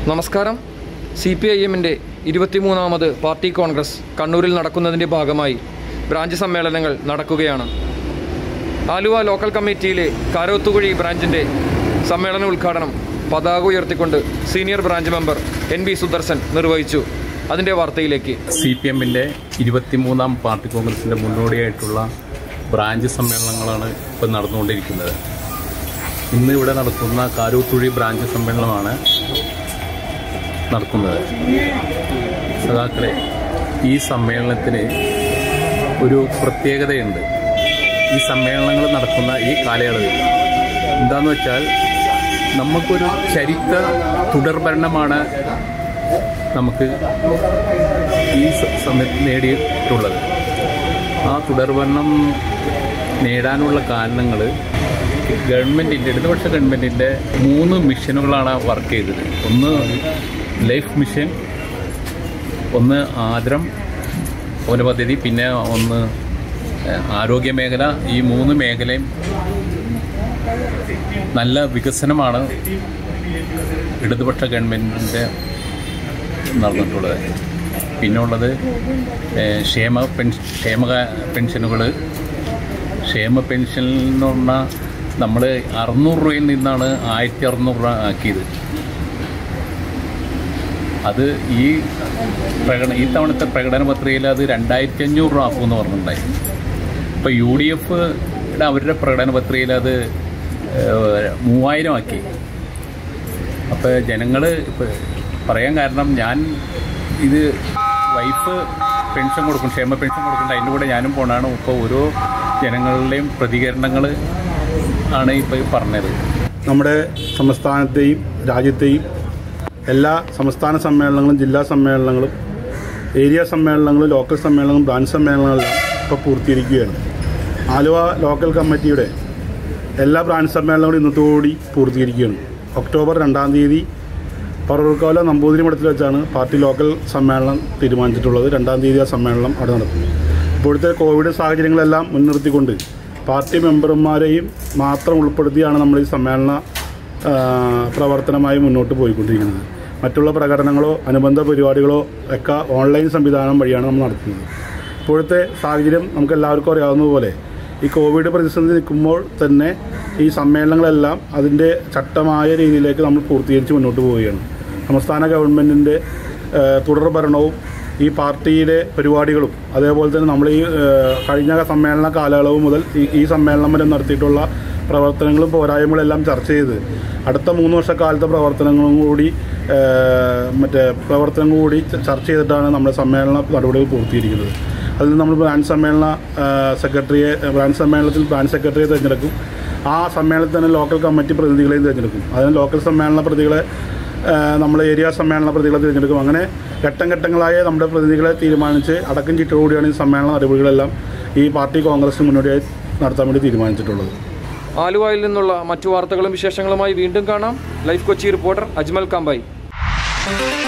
നമസ്കാരം C P I എമ്മിൻ്റെ ഇരുപത്തിമൂന്നാമത് party Congress കണ്ണൂരിൽ നടക്കുന്നതിൻ്റെ ഭാഗമായി ബ്രാഞ്ച് സമ്മേളനങ്ങൾ നടക്കുകയാണ് ആലുവ ലോക്കൽ കമ്മിറ്റിയിലെ കാരോത്തുകുഴി ബ്രാഞ്ചിൻ്റെ സമ്മേളന ഉദ്ഘാടനം പതാക ഉയർത്തിക്കൊണ്ട് senior branch member N B Sudarshan നിർവഹിച്ചു അതിൻ്റെ വാർത്തയിലേക്ക് സി പി എമ്മിൻ്റെ ഇരുപത്തിമൂന്നാം പാർട്ടി കോൺഗ്രസിൻ്റെ മുന്നോടിയായിട്ടുള്ള ബ്രാഞ്ച് സമ്മേളനങ്ങളാണ് ഇപ്പം നടന്നുകൊണ്ടിരിക്കുന്നത് ഇന്ന് ഇവിടെ നടക്കുന്ന കാരൂത്തുഴി ബ്രാഞ്ച് സമ്മേളനമാണ് നടക്കുന്നത് സഖാക്കളെ ഈ സമ്മേളനത്തിന് ഒരു പ്രത്യേകതയുണ്ട് ഈ സമ്മേളനങ്ങൾ നടക്കുന്ന ഈ കാലയളവിൽ എന്താന്ന് വെച്ചാൽ നമുക്കൊരു ചരിത്ര തുടർഭരണമാണ് നമുക്ക് ഈ സ- സമയത്ത് നേടിയിട്ടുള്ളത് ആ തുടർഭരണം നേടാനുള്ള കാരണങ്ങൾ ഗവൺമെൻറ്റിൻ്റെ ഇടതുപക്ഷ ഗവൺമെൻറ്റിൻ്റെ മൂന്ന് മിഷനുകളാണ് വർക്ക് ചെയ്തത് ഒന്ന് ലൈഫ് മിഷൻ ഒന്ന് ആദ്രം ഓല പദ്ധതി പിന്നെ ഒന്ന് ഏഹ്, ആരോഗ്യ മേഖല ഈ മൂന്ന് മേഖലയും നല്ല വികസനമാണ് ഇടതുപക്ഷ ഗവൺമെൻറ്റിൻ്റെ നടന്നിട്ടുള്ളത് പിന്നുള്ളത് ഏഹ്, ക്ഷേമ പെൻഷൻ ക്ഷേമ പെൻഷനുകൾ ക്ഷേമ പെൻഷൻ എന്ന് പറഞ്ഞാൽ നമ്മൾ അറുന്നൂറ് രൂപയിൽ നിന്നാണ് ആയിരത്തി അറുന്നൂറ് രൂപ ആക്കിയത് അത് ഈ പ്രകടന ഈ തവണത്തെ പ്രകടന പത്രികയിൽ അത് രണ്ടായിരത്തി അഞ്ഞൂറ് രൂപ ആക്കുമെന്ന് പറഞ്ഞിട്ടുണ്ടായി ഇപ്പോൾ യു ഡി എഫിയുടെ അവരുടെ പ്രകടന പത്രികയിൽ അത് ഏഹ്, മൂവായിരം ആക്കി അപ്പോൾ ജനങ്ങൾ പറയാൻ കാരണം ഞാൻ ഇത് വൈഫ് പെൻഷൻ കൊടുക്കും ക്ഷേമ പെൻഷൻ കൊടുക്കുന്നുണ്ട് അതിൻ്റെ കൂടെ ഞാനും പോണാണ് ഇപ്പോൾ ഓരോ ജനങ്ങളുടെയും പ്രതികരണങ്ങൾ ആണ് ഇപ്പോൾ ഈ പറഞ്ഞത് നമ്മുടെ സംസ്ഥാനത്തെയും രാജ്യത്തെയും എല്ലാ സംസ്ഥാന സമ്മേളനങ്ങളും ജില്ലാ സമ്മേളനങ്ങളും ഏരിയ സമ്മേളനങ്ങളും ലോക്കൽ സമ്മേളനങ്ങളും ബ്രാഞ്ച് സമ്മേളനങ്ങളെല്ലാം ഇപ്പോൾ പൂർത്തീകരിക്കുകയാണ് ആലുവ ലോക്കൽ കമ്മിറ്റിയുടെ എല്ലാ ബ്രാഞ്ച് സമ്മേളനങ്ങളും ഇന്നത്തോടുകൂടി പൂർത്തീകരിക്കുകയാണ് ഒക്ടോബർ രണ്ടാം തീയതി പറവൂർക്കാല നമ്പൂതിരി മഠത്തിൽ വെച്ചാണ് പാർട്ടി ലോക്കൽ സമ്മേളനം തീരുമാനിച്ചിട്ടുള്ളത് രണ്ടാം തീയതി ആ സമ്മേളനം അവിടെ നടക്കും ഇപ്പോഴത്തെ കോവിഡ് സാഹചര്യങ്ങളെല്ലാം മുൻനിർത്തിക്കൊണ്ട് പാർട്ടി മെമ്പർമാരെയും മാത്രം ഉൾപ്പെടുത്തിയാണ് നമ്മൾ ഈ സമ്മേളന ആ, പ്രവർത്തനമായി മുന്നോട്ട് പോയിക്കൊണ്ടിരിക്കുന്നത് മറ്റുള്ള പ്രകടനങ്ങളോ അനുബന്ധ പരിപാടികളോ ഒക്കെ ഓൺലൈൻ സംവിധാനം വഴിയാണ് നമ്മൾ നടത്തുന്നത് ഇപ്പോഴത്തെ സാഹചര്യം നമുക്ക് എല്ലാവർക്കും അറിയാവുന്നതുപോലെ ഈ കോവിഡ് പ്രതിസന്ധി നിൽക്കുമ്പോൾ തന്നെ ഈ സമ്മേളനങ്ങളെല്ലാം അതിൻ്റെ ചട്ടമായ രീതിയിലേക്ക് നമ്മൾ പൂർത്തീകരിച്ച് മുന്നോട്ട് പോവുകയാണ് സംസ്ഥാന ഗവൺമെൻറ്റിൻ്റെ തുടർ ഭരണവും ഈ പാർട്ടിയിലെ പരിപാടികളും അതേപോലെ തന്നെ നമ്മൾ ഈ ഏഹ്, കഴിഞ്ഞ സമ്മേളന കാലയളവ് മുതൽ ഈ ഈ സമ്മേളനം വരെ നടത്തിയിട്ടുള്ള പ്രവർത്തനങ്ങളും പോരായ്മകളും എല്ലാം ചർച്ച ചെയ്ത് അടുത്ത മൂന്ന് വർഷക്കാലത്തെ പ്രവർത്തനങ്ങളും കൂടി ഏഹ്, മറ്റേ പ്രവർത്തനം കൂടി ച- ചർച്ച ചെയ്തിട്ടാണ് നമ്മുടെ സമ്മേളന നടപടികൾ പൂർത്തീകരിക്കുന്നത് അതിൽ നമ്മൾ ബ്രാഞ്ച് സമ്മേളന ഏഹ്, സെക്രട്ടറിയെ ബ്രാഞ്ച് സമ്മേളനത്തിൽ ബ്രാഞ്ച് സെക്രട്ടറിയെ തിരഞ്ഞെടുക്കും ആ സമ്മേളനത്തിൽ തന്നെ ലോക്കൽ കമ്മിറ്റി പ്രതിനിധികളെയും തിരഞ്ഞെടുക്കും അതിന് ലോക്കൽ സമ്മേളന പ്രതികളെ ഏഹ്, നമ്മൾ ഏരിയ സമ്മേളന പ്രതികളെ തിരഞ്ഞെടുക്കും അങ്ങനെ ഘട്ടം ഘട്ടങ്ങളായ നമ്മുടെ പ്രതിനിധികളെ തീരുമാനിച്ച് അടക്കം ചിട്ടോടുകൂടിയാണ് ഈ സമ്മേളന നടപടികളെല്ലാം ഈ പാർട്ടി കോൺഗ്രസിന് മുന്നോടിയായി നടത്താൻ വേണ്ടി തീരുമാനിച്ചിട്ടുള്ളത് ആലുവയിൽ നിന്നുള്ള മറ്റു വാർത്തകളും വിശേഷങ്ങളുമായി വീണ്ടും കാണാം ലൈഫ് കൊച്ചി റിപ്പോർട്ടർ അജ്മൽ കാമ്പായി